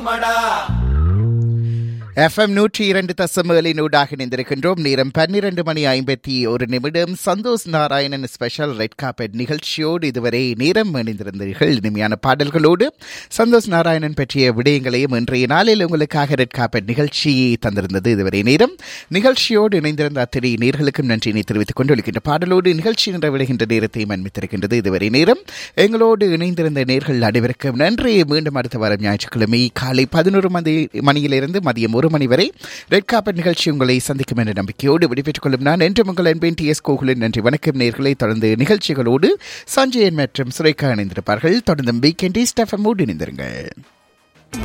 இருக்குமடா FM நூற்றி இரண்டு தசமகளின் ஊடாக இணைந்திருக்கின்றோம் நேரம் பன்னிரண்டு மணி ஐம்பத்தி ஒரு நிமிடம் Santosh Narayanan special red carpet நிகழ்ச்சியோடு இதுவரை நேரம் இணைந்திருந்தீர்கள் இனிமையான பாடல்களோடு சந்தோஷ் நாராயணன் பற்றிய விடயங்களையும் இன்றைய நாளில் உங்களுக்காக ரெட் கார்பெட் நிகழ்ச்சி தந்திருந்தது இதுவரை நேரம் நிகழ்ச்சியோடு இணைந்திருந்த அத்தனை நேர்களுக்கும் நன்றியினை தெரிவித்துக் கொண்டு ஒழிக்கின்ற பாடலோடு நிகழ்ச்சி நிறைவடைகின்ற நேரத்தையும் அன்பித்திருக்கின்றது இதுவரை நேரம் எங்களோடு இணைந்திருந்த நேர்கள் அனைவருக்கும் நன்றி மீண்டும் அடுத்த வாரம் ஞாயிற்றுக்கிழமை காலை பதினோரு மணி மணியிலிருந்து மதியம் ஒரு மணி வரை ரெட் கார்பெட் நிகழ்ச்சி உங்களை சந்திக்கும் என்ற நம்பிக்கையோடு விடைபெற்றுக் கொள்ளும் நான் என்று உங்கள் என்பேன் டி எஸ் கோகுலின் நன்றி வணக்கம் நேர்களை தொடர்ந்து நிகழ்ச்சிகளோடு சஞ்சயன் மற்றும் சுரேகா இணைந்திருப்பார்கள் தொடர்ந்து வீக்கெண்டி ஸ்டெஃபமோடு இணைந்திருங்கள்